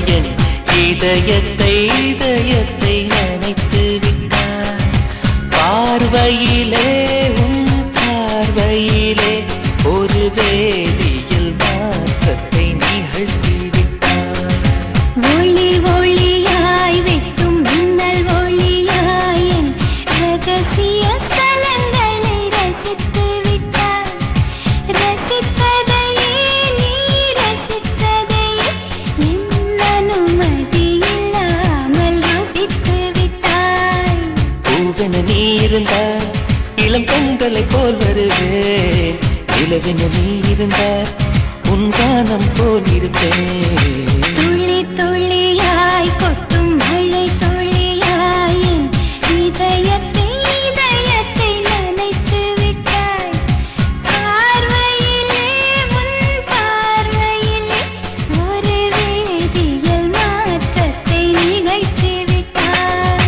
என் இதயத்தை இதயத்தை நினைத்து விட்டார் பார்வையிலே உன் பார்வையிலே ஒரு வேதியில் மாற்றத்தை நிகழ்த்தி விட்டார் ஒளி ஒளியாய் வெட்டும் மின்னல் ஒளியாய் என் ரகசிய ஸ்தலங்களை ரசித்து விட்டாய் ரசித்ததையே நீ ரசித்ததையே என் அனுமதி இல்லாமல் ருசித்து விட்டாய் பூவென நீ இருந்தால் இளம் பெண்களை போல் வருவேன் இளவென நீ இருந்தால் உன் கானம் போல் இருப்பேன் துளி துளியாய் கொட்டும் மழை துளியாய் என் இதயத்தை இதயத்தை நனைத்து விட்டாய் பார்வையிலே உன் பார்வையிலே ஒரு வேதியியல் மாற்றத்தை நிகழ்த்தி விட்டாய்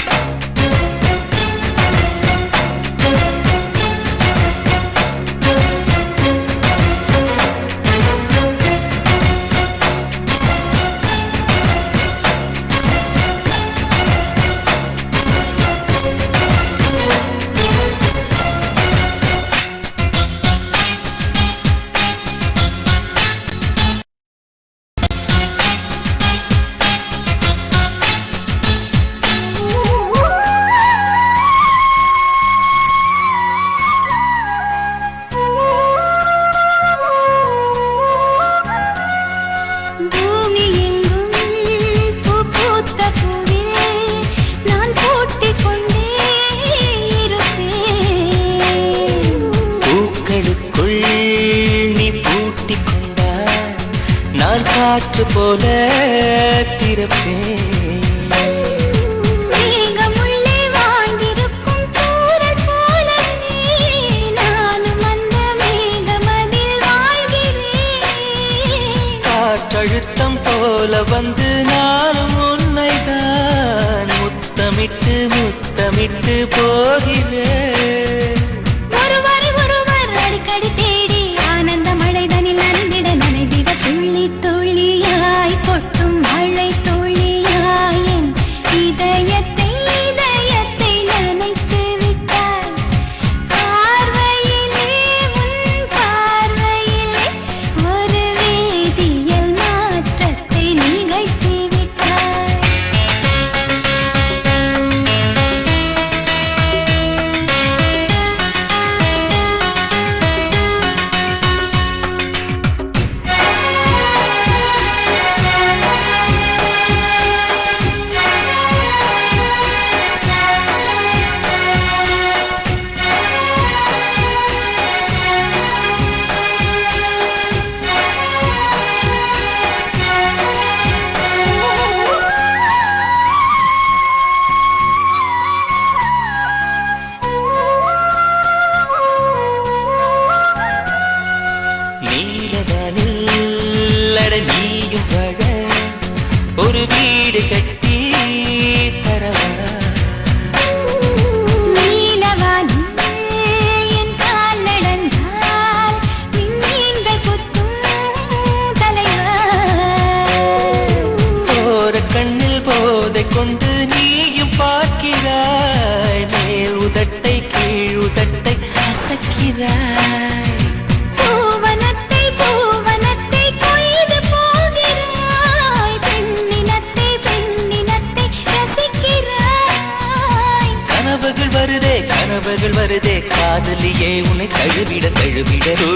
பூமி எங்கும் பூ பூத்த பூவில் நான் பூட்டிக் கொண்டே இருப்பேன் பூக்களுக்குள் நீ பூட்டிக் கொண்டால் நான் காற்று போல திறப்பேன் மேகமுள்ளே வாழ்ந்திருக்கும் தூறல் போலவே நானும் அந்த மேகமதில் வாழ்கிறேன் காற்றழுத்தம் போல வந்து நானும் உன்னைதான் முத்தமிட்டு முத்தமிட்டு போகிறேன் ஒருவரை ஒருவர் அடிக்கடி தேடி ஆனந்த மழைதனில் நனைந்திட நனைந்திட துள்ளி துள்ளியாய் கொட்டும் மழை துள்ளியாய் என் இதயத்தை இதயத்தை நனைத்து விட்டாய் பார்வையிலே உன் பார்வையிலே ஒரு வேதியியல் மாற்றத்தை நிகழ்த்தி விட்டாய் நீலவானில் அட நீயும் வாழ ஒரு வீடு கட்டி தரவா நீலவானில் என் கால் நடந்தால் விண்மீன்கள் கொத்தும் தலைவா. போற கண்ணில் போதை கொண்டு நீயும் பார்க்கிறாய் மேல் உதட்டை கீழ் உதட்டை அசக்கிறாய் பூவனத்தை பூவனத்தை கொய்து போகிறாய். பெண்ணினத்தை பெண்ணினத்தை ரசிக்கிறாய். கனவுகள் வருதே கனவுகள் வருதே காதலியே உன்னை தழுவிட தழுவிட